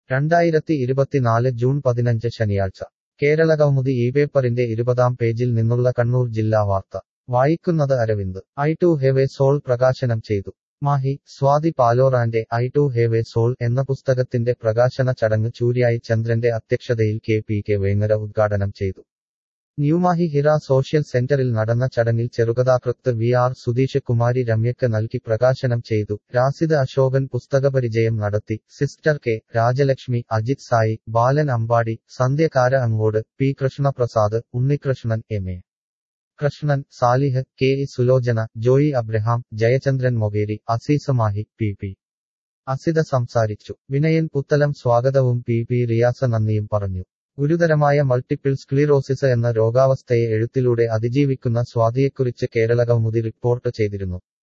രണ്ടായിരത്തി ഇരുപത്തിനാല് ജൂൺ പതിനഞ്ച് ശനിയാഴ്ച കേരളകൗമുദി ഈ പേപ്പറിന്റെ ഇരുപതാം പേജിൽ നിന്നുള്ള കണ്ണൂർ ജില്ലാ വാർത്ത വായിക്കുന്നത് Aravind I too have a soul പ്രകാശനം ചെയ്തു മാഹി സ്വാതി പാലോറാന്റെ I too have a soul എന്ന പുസ്തകത്തിന്റെ പ്രകാശന ചടങ്ങ് ചൂര്യായി ചന്ദ്രന്റെ അധ്യക്ഷതയിൽ കെ പി കെ വേങ്ങര ഉദ്ഘാടനം ചെയ്തു ന്യൂമാഹി ഹിറ സോഷ്യൽ സെന്ററിൽ നടന്ന ചടങ്ങിൽ ചെറുകഥാകൃത്ത് വി ആർ സുധീഷ് കുമാരി രമ്യക്ക് നൽകി പ്രകാശനം ചെയ്തു രാസിദ് അശോകൻ പുസ്തകപരിചയം നടത്തി സിസ്റ്റർ കെ രാജലക്ഷ്മി അജിത് സായി ബാലൻ അമ്പാടി സന്ധ്യകാര അങ്ങോട് P Krishnaprasad Unnikrishnan M A Krishnan Salih K E Sulochana Joy Abraham Jayachandran Mokeri Azeez Mahe P P Asitha സംസാരിച്ചു വിനയൻ പുത്തലം സ്വാഗതവും പി പി റിയാസ നന്ദിയും പറഞ്ഞു ഗുരുതരമായ മൾട്ടിപ്പിൾ സ്ക്ലിറോസിസ് എന്ന രോഗാവസ്ഥയെ എഴുത്തിലൂടെ അതിജീവിക്കുന്ന സ്വാതിയെക്കുറിച്ച് കേരളകൗമുദി റിപ്പോർട്ട് ചെയ്തിരുന്നു